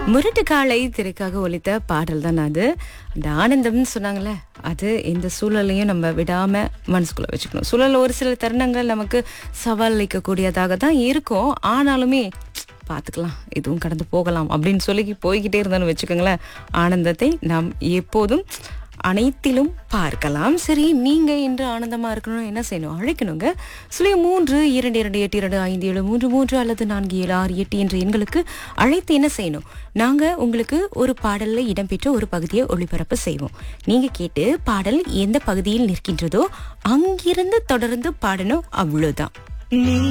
முரட்டு காலை திரைக்காக ஒலித்த பாடல் தான் அது அந்த ஆனந்தம்னு சொன்னாங்களே அது எந்த சூழலையும் நம்ம விடாம மனசுக்குள்ள வச்சுக்கணும் சூழல் ஒரு சில தருணங்கள் நமக்கு சவால் அளிக்கக்கூடியதாக தான் இருக்கும் ஆனாலுமே பார்த்துக்கலாம் இதுவும் கடந்து போகலாம் அப்படின்னு சொல்லி போய்கிட்டே இருந்தோம்னு வச்சுக்கோங்களேன் ஆனந்தத்தை நாம் எப்போதும் அனைத்திலும் பார்க்கலாம் சரி நீங்க இன்று ஆனந்தமா இருக்கணும் என்ன செய்யணும் அழைக்கணுங்க சுழிய மூன்று இரண்டு இரண்டு எட்டு இரண்டு ஐந்து ஏழு மூன்று மூன்று அல்லது நான்கு ஏழு ஆறு எட்டு என்ற எண்களுக்கு அழைத்து என்ன செய்யணும் நாங்க உங்களுக்கு ஒரு பாடல்ல இடம்பெற்ற ஒரு பகுதியை ஒளிபரப்பு செய்வோம் நீங்க கேட்டு பாடல் எந்த பகுதியில் நிற்கின்றதோ அங்கிருந்து தொடர்ந்து பாடணும் அவ்வளவுதான்